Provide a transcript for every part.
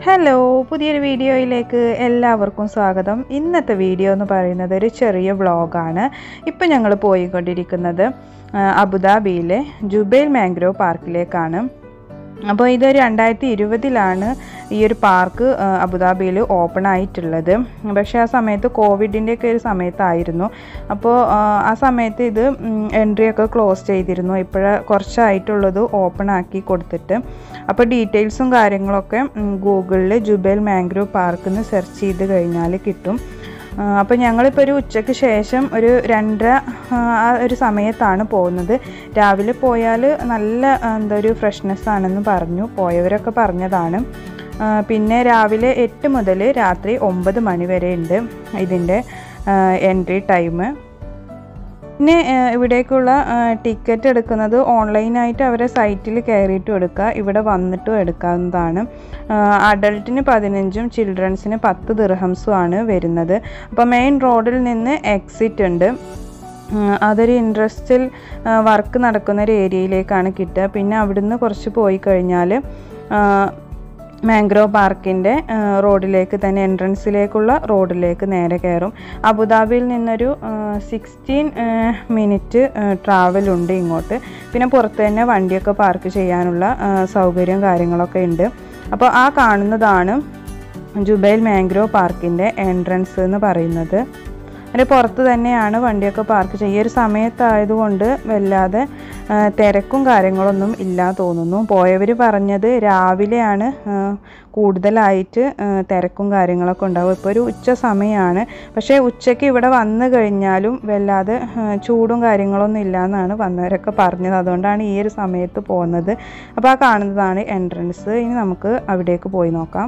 hello പുതിയൊരു വീഡിയോയിലേക്ക് എല്ലാവർക്കും സ്വാഗതം ഇന്നത്തെ വീഡിയോ എന്ന് പറയുന്നത് ഒരു ചെറിയ വ്ളോഗാണ് ഇപ്പം ഞങ്ങൾ പോയിക്കൊണ്ടിരിക്കുന്നത് ആ, അബുദാബിയിലെ ജുബൈൽ മാംഗ്രോവ് പാർക്കിലേക്കാണ് അപ്പോൾ ഇത് രണ്ടായിരത്തി ഇരുപതിലാണ് ഈ ഒരു പാർക്ക് ആ, അബുദാബിയിൽ ഓപ്പൺ ആയിട്ടുള്ളത് പക്ഷേ ആ സമയത്ത് കോവിഡിൻ്റെ ഒക്കെ ഒരു സമയത്തായിരുന്നു അപ്പോൾ ആ, ആ സമയത്ത് ഇത് എൻട്രി ഒക്കെ ക്ലോസ് ചെയ്തിരുന്നു ഇപ്പോഴ കുറച്ചായിട്ടുള്ളത് ഓപ്പൺ ആക്കി കൊടുത്തിട്ട് അപ്പോൾ ഡീറ്റെയിൽസും കാര്യങ്ങളൊക്കെ ഗൂഗിളിൽ ജുബൈൽ മാംഗ്രോവ് പാർക്ക് എന്ന് സെർച്ച് ചെയ്ത് കഴിഞ്ഞാൽ കിട്ടും അപ്പോൾ ഞങ്ങളിപ്പോൾ ഒരു ഉച്ചയ്ക്ക് ശേഷം ഒരു രണ്ടര ആ, ആ ഒരു സമയത്താണ് പോകുന്നത് രാവിലെ പോയാൽ നല്ല ആ, എന്താ ഒരു ഫ്രഷ്നെസ് ആണെന്ന് പറഞ്ഞു പോയവരൊക്കെ പറഞ്ഞതാണ് ആ, പിന്നെ രാവിലെ എട്ട് മുതൽ രാത്രി ഒമ്പത് മണി വരെ ഉണ്ട് ഇതിൻ്റെ എൻട്രി ടൈം പിന്നെ ആ, ഇവിടേക്കുള്ള ടിക്കറ്റ് എടുക്കുന്നത് ഓൺലൈനായിട്ട് അവരെ സൈറ്റിൽ കയറിയിട്ടും എടുക്കുക ഇവിടെ വന്നിട്ടും എടുക്കാവുന്നതാണ് അഡൾട്ടിന് പതിനഞ്ചും ചിൽഡ്രൻസിന് പത്ത് ദിർഹംസും ആണ് വരുന്നത് അപ്പോൾ മെയിൻ റോഡിൽ നിന്ന് എക്സിറ്റ് ഉണ്ട് ഉം, അതൊരു ഇൻട്രസ്റ്റിൽ വർക്ക് നടക്കുന്ന ഒരു ഏരിയയിലേക്കാണ് കിട്ടുക പിന്നെ അവിടുന്ന് കുറച്ച് പോയി കഴിഞ്ഞാൽ മാംഗ്രോവ് പാർക്കിൻ്റെ റോഡിലേക്ക് തന്നെ എൻട്രൻസിലേക്കുള്ള റോഡിലേക്ക് നേരെ കയറും അബുദാബിയിൽ നിന്നൊരു സിക്സ്റ്റീൻ മിനിറ്റ് ട്രാവൽ ഉണ്ട് ഇങ്ങോട്ട് പിന്നെ പുറത്ത് തന്നെ വണ്ടിയൊക്കെ പാർക്ക് ചെയ്യാനുള്ള ആ, സൗകര്യം കാര്യങ്ങളൊക്കെ ഉണ്ട് അപ്പോൾ ആ കാണുന്നതാണ് ജുബൈൽ മാംഗ്രോവ് പാർക്കിൻ്റെ എൻട്രൻസ് എന്ന് പറയുന്നത് അതിൻ്റെ പുറത്ത് തന്നെയാണ് വണ്ടിയൊക്കെ പാർക്ക് ചെയ്യുക ഈ ഒരു സമയത്തായതുകൊണ്ട് വല്ലാതെ ആ, തിരക്കും കാര്യങ്ങളൊന്നും ഇല്ല തോന്നുന്നു പോയവർ പറഞ്ഞത് രാവിലെയാണ് ആ, കൂടുതലായിട്ട് ആ, തിരക്കും കാര്യങ്ങളൊക്കെ ഉണ്ടാവും ഇപ്പോൾ ഒരു ഉച്ച സമയമാണ് പക്ഷേ ഉച്ചയ്ക്ക് ഇവിടെ വന്നു കഴിഞ്ഞാലും വല്ലാതെ ആ, ചൂടും കാര്യങ്ങളൊന്നും ഇല്ല എന്നാണ് വന്നവരൊക്കെ പറഞ്ഞത് അതുകൊണ്ടാണ് ഈ ഒരു സമയത്ത് പോകുന്നത് അപ്പോൾ ആ കാണുന്നതാണ് എൻട്രൻസ് ഇനി നമുക്ക് അവിടേക്ക് പോയി നോക്കാം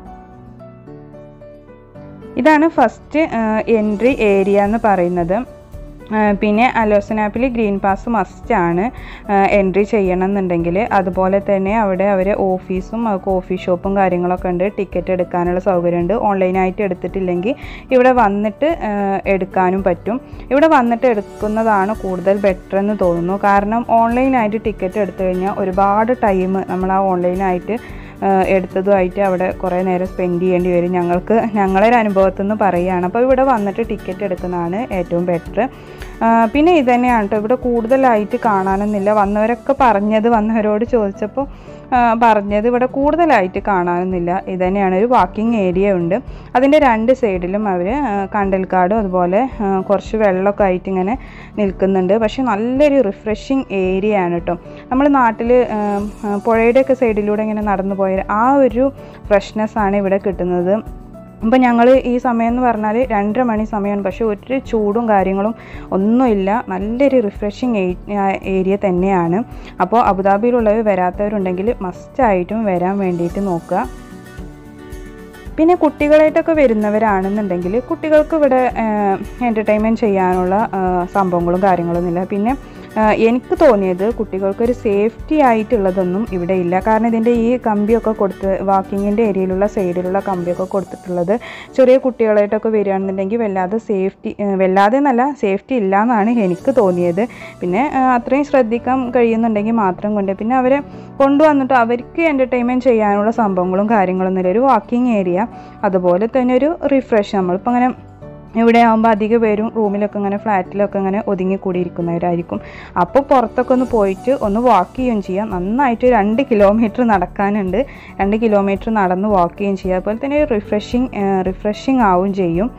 ഇതാണ് ഫസ്റ്റ് എൻട്രി ഏരിയ എന്ന് പറയുന്നത് ആ, പിന്നെ അലോസൻ ആപ്പിൽ ഗ്രീൻ പാസ് മസ്റ്റാണ് എൻട്രി ചെയ്യണം എന്നുണ്ടെങ്കിൽ അതുപോലെ തന്നെ അവിടെ അവർ ഓഫീസും ആ, കോഫി ഷോപ്പും കാര്യങ്ങളൊക്കെ ഉണ്ട് ടിക്കറ്റ് എടുക്കാനുള്ള സൗകര്യമുണ്ട് ഓൺലൈനായിട്ട് എടുത്തിട്ടില്ലെങ്കിൽ ഇവിടെ വന്നിട്ട് ആ, എടുക്കാനും പറ്റും ഇവിടെ വന്നിട്ട് എടുക്കുന്നതാണ് കൂടുതൽ ബെറ്റർ എന്ന് തോന്നുന്നു കാരണം ഓൺലൈനായിട്ട് ടിക്കറ്റ് എടുത്തു കഴിഞ്ഞാൽ ഒരുപാട് ടൈം നമ്മൾ ആ ഓൺലൈനായിട്ട് ആഹ് എടുത്തതുമായിട്ട് അവിടെ കുറേ നേരം സ്പെൻഡ് ചെയ്യേണ്ടി വരും ഞങ്ങൾക്ക് ഞങ്ങളുടെ ഒരു അനുഭവത്തിൽ നിന്ന് പറയുകയാണ് അപ്പോൾ ഇവിടെ വന്നിട്ട് ടിക്കറ്റ് എടുക്കുന്നതാണ് ഏറ്റവും ബെറ്റർ പിന്നെ ഇത് തന്നെയാണ് കേട്ടോ ഇവിടെ കൂടുതലായിട്ട് കാണാനൊന്നുമില്ല വന്നവരൊക്കെ പറഞ്ഞത് വന്നവരോട് ചോദിച്ചപ്പോൾ ആഹ് പറഞ്ഞത് ഇവിടെ കൂടുതലായിട്ട് കാണാനൊന്നുമില്ല ഇത് തന്നെയാണ് ഒരു വാക്കിംഗ് ഏരിയ ഉണ്ട് അതിൻ്റെ രണ്ട് സൈഡിലും അവർ കണ്ടൽക്കാടും അതുപോലെ ആഹ് കുറച്ച് വെള്ളമൊക്കെ ആയിട്ട് ഇങ്ങനെ നിൽക്കുന്നുണ്ട് പക്ഷെ നല്ലൊരു റിഫ്രഷിങ് ഏരിയ ആണ് കേട്ടോ നമ്മൾ നാട്ടിൽ പുഴയുടെയൊക്കെ സൈഡിലൂടെ ഇങ്ങനെ നടന്നു പോയ ആ ഒരു ഫ്രഷ്നെസ് ആണ് ഇവിടെ കിട്ടുന്നത് അപ്പോൾ ഞങ്ങൾ ഈ സമയം എന്ന് പറഞ്ഞാൽ രണ്ടര മണി സമയമാണ് പക്ഷേ ഒരു ചൂടും കാര്യങ്ങളും ഒന്നുമില്ല നല്ലൊരു റിഫ്രഷിങ് ഏരിയ തന്നെയാണ് അപ്പോൾ അബുദാബിയിലുള്ളവർ വരാത്തവരുണ്ടെങ്കിൽ മസ്റ്റായിട്ടും വരാൻ വേണ്ടിയിട്ട് നോക്കുക പിന്നെ കുട്ടികളായിട്ടൊക്കെ വരുന്നവരാണെന്നുണ്ടെങ്കിൽ കുട്ടികൾക്ക് ഇവിടെ എൻ്റർടൈൻമെൻറ്റ് ചെയ്യാനുള്ള ആ, സംഭവങ്ങളും കാര്യങ്ങളൊന്നുമില്ല പിന്നെ ആ, എനിക്ക് തോന്നിയത് കുട്ടികൾക്കൊരു സേഫ്റ്റി ആയിട്ടുള്ളതൊന്നും ഇവിടെ ഇല്ല കാരണം ഇതിൻ്റെ ഈ കമ്പിയൊക്കെ കൊടുത്ത് വാക്കിങ്ങിൻ്റെ ഏരിയയിലുള്ള സൈഡിലുള്ള കമ്പിയൊക്കെ കൊടുത്തിട്ടുള്ളത് ചെറിയ കുട്ടികളായിട്ടൊക്കെ വരികയാണെന്നുണ്ടെങ്കിൽ വല്ലാതെ സേഫ്റ്റി വല്ലാതെ എന്നല്ല സേഫ്റ്റി ഇല്ല എന്നാണ് എനിക്ക് തോന്നിയത് പിന്നെ ആ, അത്രയും ശ്രദ്ധിക്കാൻ കഴിയുന്നുണ്ടെങ്കിൽ മാത്രം കൊണ്ട് പിന്നെ അവരെ കൊണ്ടുവന്നിട്ട് അവർക്ക് എൻ്റർടൈൻമെൻറ്റ് ചെയ്യാനുള്ള സംഭവങ്ങളും കാര്യങ്ങളൊന്നുമില്ല ഒരു വാക്കിംഗ് ഏരിയ അതുപോലെ തന്നെ ഒരു റിഫ്രഷ് നമ്മളിപ്പോൾ അങ്ങനെ ഇവിടെ ആകുമ്പോൾ അധിക പേരും റൂമിലൊക്കെ ഇങ്ങനെ ഫ്ലാറ്റിലൊക്കെ ഇങ്ങനെ ഒതുങ്ങി കൂടിയിരിക്കുന്നവരായിരിക്കും അപ്പോൾ പുറത്തൊക്കെ ഒന്ന് പോയിട്ട് ഒന്ന് വാക്ക് ചെയ്യുകയും ചെയ്യാം നന്നായിട്ട് രണ്ട് കിലോമീറ്റർ നടക്കാനുണ്ട് രണ്ട് കിലോമീറ്റർ നടന്ന് വാക്ക് ചെയ്യുകയും ചെയ്യാം അതുപോലെ തന്നെ റിഫ്രഷിങ് റിഫ്രഷിങ് ആവുകയും ചെയ്യും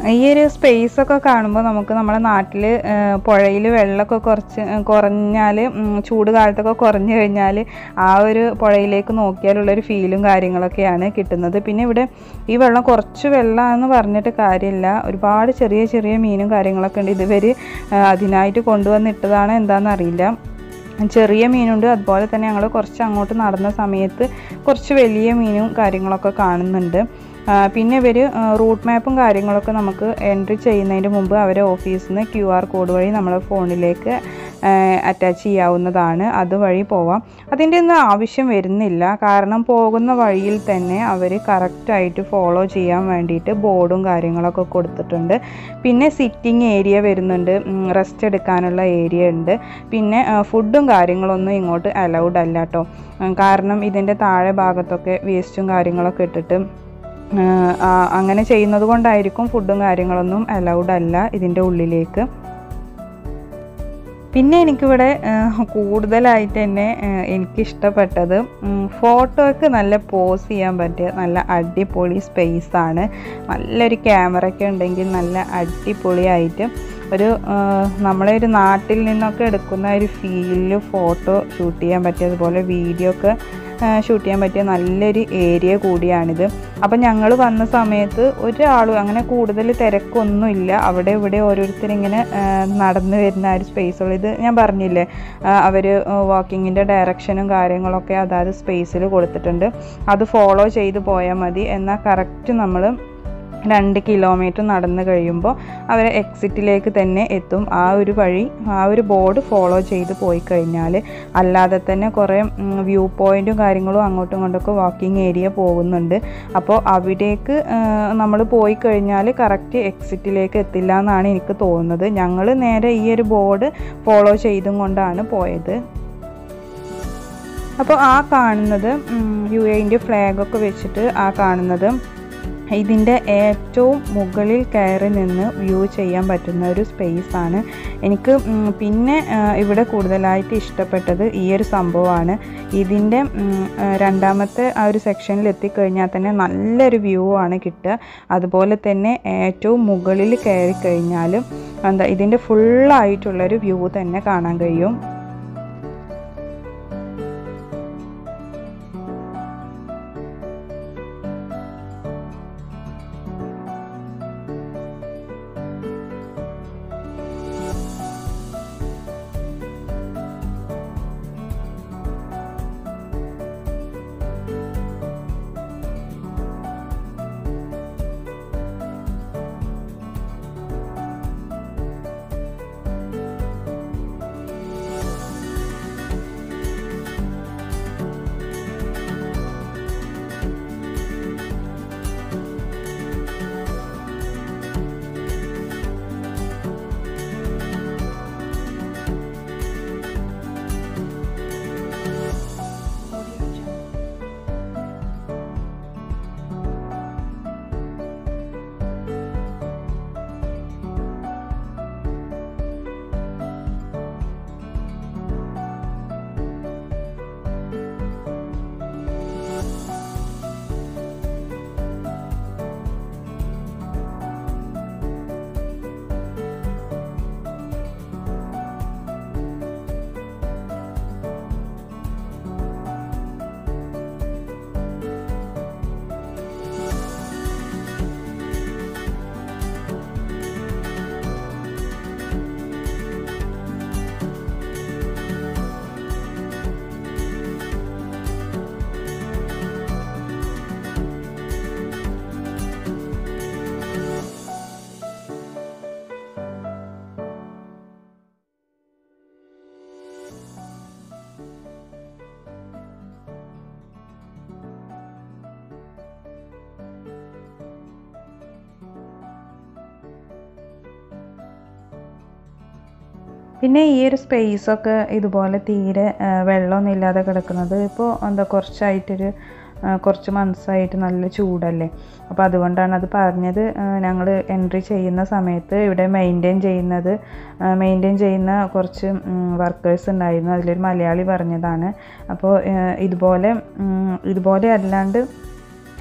ഈ ഒരു സ്പേസ് ഒക്കെ കാണുമ്പോൾ നമുക്ക് നമ്മുടെ നാട്ടിൽ പുഴയിൽ വെള്ളമൊക്കെ കുറച്ച് കുറഞ്ഞാൽ ചൂട് കാലത്തൊക്കെ കുറഞ്ഞു കഴിഞ്ഞാൽ ആ ഒരു പുഴയിലേക്ക് നോക്കിയാലുള്ളൊരു ഫീലും കാര്യങ്ങളൊക്കെയാണ് കിട്ടുന്നത് പിന്നെ ഇവിടെ ഈ വെള്ളം കുറച്ച് വെള്ളമാണെന്ന് പറഞ്ഞിട്ട് കാര്യമില്ല ഒരുപാട് ചെറിയ ചെറിയ മീനും കാര്യങ്ങളൊക്കെ ഉണ്ട് ഇതുവരെ അതിനായിട്ട് കൊണ്ടുവന്നിട്ടതാണ് എന്താണെന്ന് അറിയില്ല ചെറിയ മീനുണ്ട് അതുപോലെ തന്നെ ഞങ്ങൾ കുറച്ച് അങ്ങോട്ട് നടന്ന സമയത്ത് കുറച്ച് വലിയ മീനും കാര്യങ്ങളൊക്കെ കാണുന്നുണ്ട് ആ, പിന്നെ ഇവർ റൂട്ട് മാപ്പും കാര്യങ്ങളൊക്കെ നമുക്ക് എൻട്രി ചെയ്യുന്നതിന് മുമ്പ് അവരെ ഓഫീസിൽ നിന്ന് ക്യു ആർ കോഡ് വഴി നമ്മളെ ഫോണിലേക്ക് അറ്റാച്ച് ചെയ്യാവുന്നതാണ് അതുവഴി പോവാം അതിൻ്റെ ഒന്നും ആവശ്യം വരുന്നില്ല കാരണം പോകുന്ന വഴിയിൽ തന്നെ അവർ കറക്റ്റായിട്ട് ഫോളോ ചെയ്യാൻ വേണ്ടിയിട്ട് ബോർഡും കാര്യങ്ങളൊക്കെ കൊടുത്തിട്ടുണ്ട് പിന്നെ സിറ്റിംഗ് ഏരിയ വരുന്നുണ്ട് റെസ്റ്റ് എടുക്കാനുള്ള ഏരിയ ഉണ്ട് പിന്നെ ഫുഡും കാര്യങ്ങളൊന്നും ഇങ്ങോട്ട് അലൗഡ് അല്ല കേട്ടോ കാരണം ഇതിൻ്റെ താഴെ ഭാഗത്തൊക്കെ വേസ്റ്റും കാര്യങ്ങളൊക്കെ ഇട്ടിട്ട് ആ, ആ, അങ്ങനെ ചെയ്യുന്നത് കൊണ്ടായിരിക്കും ഫുഡും കാര്യങ്ങളൊന്നും അലൗഡ് അല്ല ഇതിൻ്റെ ഉള്ളിലേക്ക് പിന്നെ എനിക്കിവിടെ ആ, കൂടുതലായിട്ട് തന്നെ ആ, എനിക്കിഷ്ടപ്പെട്ടത് ഫോട്ടോയ്ക്ക് നല്ല പോസ് ചെയ്യാൻ പറ്റിയ നല്ല അടിപൊളി സ്പേസ് ആണ് നല്ലൊരു ക്യാമറ ഒക്കെ ഉണ്ടെങ്കിൽ നല്ല അടിപൊളിയായിട്ട് ഒരു ആ, നമ്മളെ ഒരു നാട്ടിൽ നിന്നൊക്കെ എടുക്കുന്ന ഒരു ഫീലിൽ ഫോട്ടോ ഷൂട്ട് ചെയ്യാൻ പറ്റിയ അതുപോലെ വീഡിയോ ഒക്കെ ഷൂട്ട് ചെയ്യാൻ പറ്റിയ നല്ലൊരു ഏരിയ കൂടിയാണിത് അപ്പം ഞങ്ങൾ വന്ന സമയത്ത് ഒരാളും അങ്ങനെ കൂടുതൽ തിരക്കൊന്നുമില്ല അവിടെ ഇവിടെ ഓരോരുത്തരിങ്ങനെ ആ, നടന്നു വരുന്ന ആ ഒരു സ്പേസുകൾ ഇത് ഞാൻ പറഞ്ഞില്ലേ അവർ വാക്കിങ്ങിൻ്റെ ഡയറക്ഷനും കാര്യങ്ങളൊക്കെ അതാത് സ്പേസിൽ കൊടുത്തിട്ടുണ്ട് അത് ഫോളോ ചെയ്ത് പോയാൽ മതി എന്നാൽ കറക്റ്റ് നമ്മൾ രണ്ട് കിലോമീറ്റർ നടന്നു കഴിയുമ്പോൾ അവർ എക്സിറ്റിലേക്ക് തന്നെ എത്തും ആ ഒരു വഴി ആ ഒരു ബോർഡ് ഫോളോ ചെയ്ത് പോയി കഴിഞ്ഞാൽ അല്ലാതെ തന്നെ കുറേ വ്യൂ പോയിൻറ്റും കാര്യങ്ങളും അങ്ങോട്ടും ഇങ്ങോട്ടൊക്കെ വാക്കിംഗ് ഏരിയ പോകുന്നുണ്ട് അപ്പോൾ അവിടേക്ക് നമ്മൾ പോയി കഴിഞ്ഞാൽ കറക്റ്റ് എക്സിറ്റിലേക്ക് എത്തില്ല എന്നാണ് എനിക്ക് തോന്നുന്നത് ഞങ്ങൾ നേരെ ഈ ഒരു ബോർഡ് ഫോളോ ചെയ്തും കൊണ്ടാണ് പോയത് അപ്പോൾ ആ കാണുന്നത് യു എൻ്റെ ഫ്ലാഗൊക്കെ വെച്ചിട്ട് ആ കാണുന്നത് ഇതിൻ്റെ ഏറ്റവും മുകളിൽ കയറി നിന്ന് വ്യൂ ചെയ്യാൻ പറ്റുന്ന ഒരു സ്പേസ് ആണ് എനിക്ക് ഉം, പിന്നെ ആ, ഇവിടെ കൂടുതലായിട്ട് ഇഷ്ടപ്പെട്ടത് ഈ ഒരു സംഭവമാണ് ഇതിൻ്റെ ഉം, ആ, രണ്ടാമത്തെ ആ ഒരു സെക്ഷനിൽ എത്തിക്കഴിഞ്ഞാൽ തന്നെ നല്ലൊരു വ്യൂ ആണ് കിട്ടുക അതുപോലെ തന്നെ ഏറ്റവും മുകളിൽ കയറി കഴിഞ്ഞാൽ എന്താ ഇതിൻ്റെ ഫുള്ളായിട്ടുള്ളൊരു വ്യൂ തന്നെ കാണാൻ കഴിയും പിന്നെ ഈ ഒരു സ്പേസൊക്കെ ഇതുപോലെ തീരെ ആ, വെള്ളമൊന്നും ഇല്ലാതെ കിടക്കുന്നത് ഇപ്പോൾ എന്താ കുറച്ചായിട്ടൊരു ആ, കുറച്ച് മന്ത്സായിട്ട് നല്ല ചൂടല്ലേ അപ്പോൾ അതുകൊണ്ടാണ് അത് പറഞ്ഞത് ഞങ്ങൾ എൻട്രി ചെയ്യുന്ന സമയത്ത് ഇവിടെ മെയിൻറ്റെയിൻ ചെയ്യുന്നത് മെയിൻറ്റെയിൻ ചെയ്യുന്ന കുറച്ച് വർക്കേഴ്സ് ഉണ്ടായിരുന്നു അതിലൊരു മലയാളി പറഞ്ഞതാണ് അപ്പോൾ ഇതുപോലെ ഉം, ഇതുപോലെ അല്ലാണ്ട്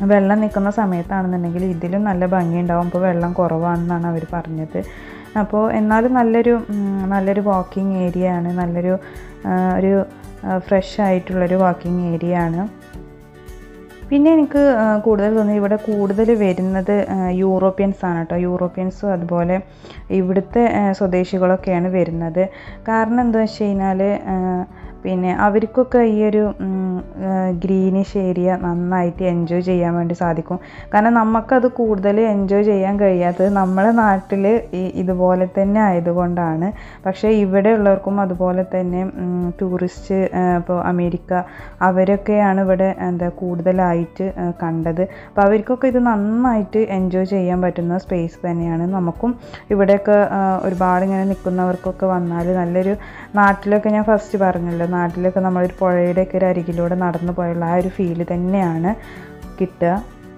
വെള്ളം നിൽക്കുന്ന സമയത്താണെന്നുണ്ടെങ്കിൽ ഇതിലും നല്ല ഭംഗിയുണ്ടാവും ഇപ്പോൾ വെള്ളം കുറവാണെന്നാണ് അവർ പറഞ്ഞത് അപ്പോൾ എന്നാലും നല്ലൊരു ഉം, നല്ലൊരു വാക്കിംഗ് ഏരിയ ആണ് നല്ലൊരു ആ, ഒരു ഫ്രഷ് ആയിട്ടുള്ളൊരു വാക്കിംഗ് ഏരിയ ആണ് പിന്നെ എനിക്ക് ആ, കൂടുതൽ തോന്നി ഇവിടെ കൂടുതൽ വരുന്നത് ആ, യൂറോപ്യൻസ് ആണ് കേട്ടോ യൂറോപ്യൻസും അതുപോലെ ഇവിടുത്തെ ആ, സ്വദേശികളൊക്കെയാണ് വരുന്നത് കാരണം എന്താ വെച്ച് കഴിഞ്ഞാൽ പിന്നെ അവർക്കൊക്കെ ഈ ഒരു ഗ്രീനിഷ് ഏരിയ നന്നായിട്ട് എൻജോയ് ചെയ്യാൻ വേണ്ടി സാധിക്കും കാരണം നമുക്കത് കൂടുതൽ എൻജോയ് ചെയ്യാൻ കഴിയാത്തത് നമ്മളെ നാട്ടിൽ ഈ ഇതുപോലെ തന്നെ ആയതുകൊണ്ടാണ് പക്ഷേ ഇവിടെ ഉള്ളവർക്കും അതുപോലെ തന്നെ ടൂറിസ്റ്റ് ഇപ്പോൾ അമേരിക്ക അവരൊക്കെയാണ് ഇവിടെ എന്താ കൂടുതലായിട്ട് ആ, കണ്ടത് അപ്പോൾ അവർക്കൊക്കെ ഇത് നന്നായിട്ട് എൻജോയ് ചെയ്യാൻ പറ്റുന്ന സ്പേസ് തന്നെയാണ് നമുക്കും ഇവിടെയൊക്കെ ആ, ഒരുപാട് ഇങ്ങനെ നിൽക്കുന്നവർക്കൊക്കെ വന്നാൽ നല്ലൊരു നാട്ടിലൊക്കെ ഞാൻ ഫസ്റ്റ് പറഞ്ഞല്ലോ നാട്ടിലൊക്കെ നമ്മളൊരു പുഴയുടെയൊക്കെ ഒരു അരികിലൂടെ നടന്നു പോയുള്ള ആ ഒരു ഫീല് തന്നെയാണ് കിട്ടുക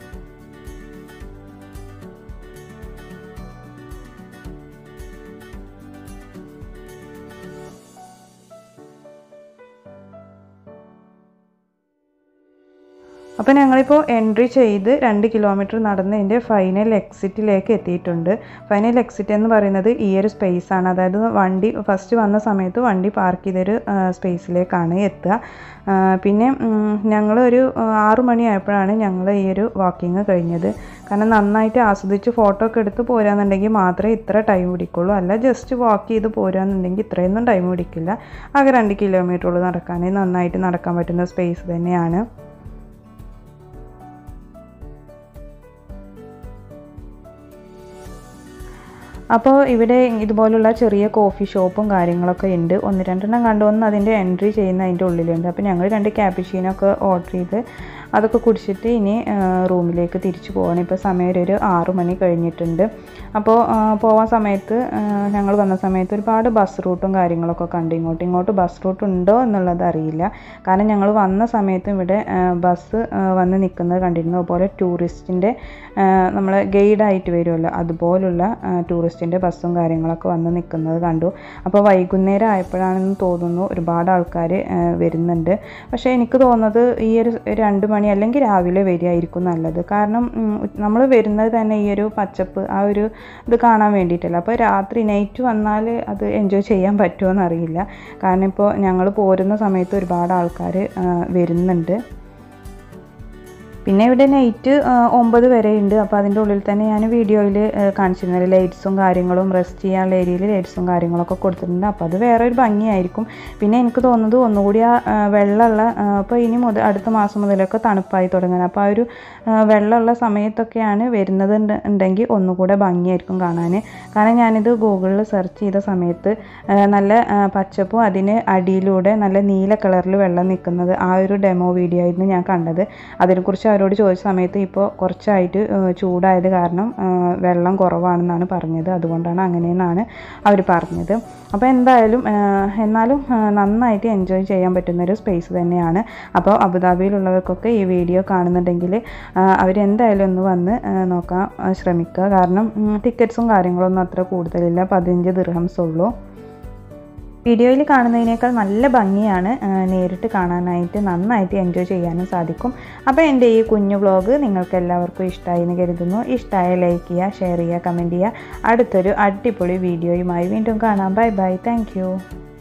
അപ്പോൾ ഞങ്ങളിപ്പോൾ എൻട്രി ചെയ്ത് രണ്ട് കിലോമീറ്റർ നടന്ന് ഇതിൻ്റെ ഫൈനൽ എക്സിറ്റിലേക്ക് എത്തിയിട്ടുണ്ട് ഫൈനൽ എക്സിറ്റ് എന്ന് പറയുന്നത് ഈ ഒരു സ്പേസ് ആണ് അതായത് വണ്ടി ഫസ്റ്റ് വന്ന സമയത്ത് വണ്ടി പാർക്ക് ചെയ്തൊരു സ്പേസിലേക്കാണ് എത്തുക ആ, പിന്നെ ഞങ്ങൾ ഒരു ആറു മണിയായപ്പോഴാണ് ഞങ്ങൾ ഈ ഒരു വാക്കിങ് കഴിഞ്ഞത് കാരണം നന്നായിട്ട് ആസ്വദിച്ച് ഫോട്ടോ ഒക്കെ എടുത്ത് പോരാന്നുണ്ടെങ്കിൽ മാത്രമേ ഇത്ര ടൈം പിടിക്കുള്ളൂ അല്ല ജസ്റ്റ് വാക്ക് ചെയ്ത് പോരാന്നുണ്ടെങ്കിൽ ഇത്രയൊന്നും ടൈം പിടിക്കില്ല ആകെ രണ്ട് കിലോമീറ്ററുള്ളൂ നടക്കാൻ നന്നായിട്ട് നടക്കാൻ പറ്റുന്ന സ്പേസ് തന്നെയാണ് അപ്പോൾ ഇവിടെ ഇതുപോലുള്ള ചെറിയ കോഫി ഷോപ്പും കാര്യങ്ങളൊക്കെ ഉണ്ട് ഒന്ന് രണ്ടെണ്ണം കണ്ടു ഒന്ന് അതിൻ്റെ എൻട്രി ചെയ്യുന്ന അതിൻ്റെ ഉള്ളിലുണ്ട് അപ്പോൾ ഞങ്ങൾ രണ്ട് ക്യാപിച്ചീനൊക്കെ ഓർഡർ ചെയ്ത് അതൊക്കെ കുടിച്ചിട്ട് ഇനി ആ, റൂമിലേക്ക് തിരിച്ചു പോകണം ഇപ്പോൾ സമയം ഒരു- ഒരു ആറു മണി കഴിഞ്ഞിട്ടുണ്ട് അപ്പോൾ ആ, പോവാൻ സമയത്ത് ആ, ഞങ്ങൾ വന്ന സമയത്ത് ഒരുപാട് ബസ് റൂട്ടും കാര്യങ്ങളൊക്കെ കണ്ടു ഇങ്ങോട്ട് ഇങ്ങോട്ട് ബസ് റൂട്ട് ഉണ്ടോ എന്നുള്ളത് അറിയില്ല കാരണം ഞങ്ങൾ വന്ന സമയത്തും ഇവിടെ ആ, ബസ് ആ, വന്ന് നിൽക്കുന്നത് കണ്ടിരുന്നു അതുപോലെ ടൂറിസ്റ്റിൻ്റെ നമ്മൾ ഗൈഡായിട്ട് വരുമല്ലോ അതുപോലുള്ള ടൂറിസ്റ്റിൻ്റെ ബസ്സും കാര്യങ്ങളൊക്കെ വന്ന് നിൽക്കുന്നത് കണ്ടു അപ്പോൾ വൈകുന്നേരം ആയപ്പോഴാണെന്ന് തോന്നുന്നു ഒരുപാട് ആൾക്കാർ വരുന്നുണ്ട് പക്ഷേ എനിക്ക് തോന്നുന്നത് ഈ ഒരു രണ്ട് മണി അല്ലെങ്കിൽ രാവിലെ വരികയായിരിക്കും നല്ലത് കാരണം നമ്മൾ വരുന്നത് തന്നെ ഈ ഒരു പച്ചപ്പ് ആ ഒരു ഇത് കാണാൻ വേണ്ടിയിട്ടല്ല അപ്പോൾ രാത്രി നൈറ്റ് വന്നാൽ അത് എൻജോയ് ചെയ്യാൻ പറ്റുമോ എന്നറിയില്ല കാരണം ഇപ്പോൾ ഞങ്ങൾ പോരുന്ന സമയത്ത് ഒരുപാട് ആൾക്കാർ വരുന്നുണ്ട് പിന്നെ ഇവിടെ നൈറ്റ് ഒമ്പത് വരെ ഉണ്ട് അപ്പോൾ അതിൻ്റെ ഉള്ളിൽ തന്നെ ഞാൻ വീഡിയോയിൽ കാണിച്ചിരുന്നത് ലൈറ്റ്സും കാര്യങ്ങളും റെസ്റ്റ് ചെയ്യാനുള്ള ഏരിയയിൽ ലൈറ്റ്സും കാര്യങ്ങളൊക്കെ കൊടുത്തിട്ടുണ്ട് അപ്പോൾ അത് വേറെ ഒരു ഭംഗിയായിരിക്കും പിന്നെ എനിക്ക് തോന്നുന്നത് ഒന്നുകൂടി ആ ആ, വെള്ളമുള്ള അപ്പോൾ ഇനി മുതൽ അടുത്ത മാസം മുതലൊക്കെ തണുപ്പായി തുടങ്ങാൻ അപ്പോൾ ആ ഒരു ആ, വെള്ളമുള്ള സമയത്തൊക്കെയാണ് വരുന്നത് ഉണ്ട്- ഉണ്ടെങ്കിൽ ഒന്നുകൂടെ ഭംഗിയായിരിക്കും കാണാൻ കാരണം ഞാനിത് ഗൂഗിളിൽ സെർച്ച് ചെയ്ത സമയത്ത് ആ, നല്ല ആ, പച്ചപ്പും അതിന് അടിയിലൂടെ നല്ല നീല കളറിൽ വെള്ളം നിൽക്കുന്നത് ആ ഒരു ഡെമോ വീഡിയോ ആയിരുന്നു ഞാൻ കണ്ടത് അതിനെക്കുറിച്ച് അവരോട് ചോദിച്ച സമയത്ത് ഇപ്പോൾ കുറച്ചായിട്ട് ആ, ചൂടായത് കാരണം ആ, വെള്ളം കുറവാണെന്നാണ് പറഞ്ഞത് അതുകൊണ്ടാണ് അങ്ങനെയെന്നാണ് അവർ പറഞ്ഞത് അപ്പോൾ എന്തായാലും ആ, എന്നാലും ആ, നന്നായിട്ട് എൻജോയ് ചെയ്യാൻ പറ്റുന്നൊരു സ്പേസ് തന്നെയാണ് അപ്പോൾ അബുദാബിയിലുള്ളവർക്കൊക്കെ ഈ വീഡിയോ കാണുന്നുണ്ടെങ്കിൽ അവരെന്തായാലും ഒന്ന് വന്ന് ആ, നോക്കാൻ ആ, ശ്രമിക്കുക കാരണം ടിക്കറ്റ്സും കാര്യങ്ങളൊന്നും അത്ര കൂടുതലില്ല പതിനഞ്ച് ദിർഹംസ് ഉള്ളൂ വീഡിയോയിൽ കാണുന്നതിനേക്കാൾ നല്ല ഭംഗിയാണ് ആ, നേരിട്ട് കാണാനായിട്ട് നന്നായിട്ട് എൻജോയ് ചെയ്യാനും സാധിക്കും അപ്പോൾ എൻ്റെ ഈ കുഞ്ഞു വ്ളോഗ് നിങ്ങൾക്ക് എല്ലാവർക്കും ഇഷ്ടമായി എന്ന് കരുതുന്നു ഇഷ്ടമായ ലൈക്ക് ചെയ്യുക ഷെയർ ചെയ്യുക കമൻറ്റ് ചെയ്യുക അടുത്തൊരു അടിപൊളി വീഡിയോയുമായി വീണ്ടും കാണാം ബൈ ബൈ താങ്ക്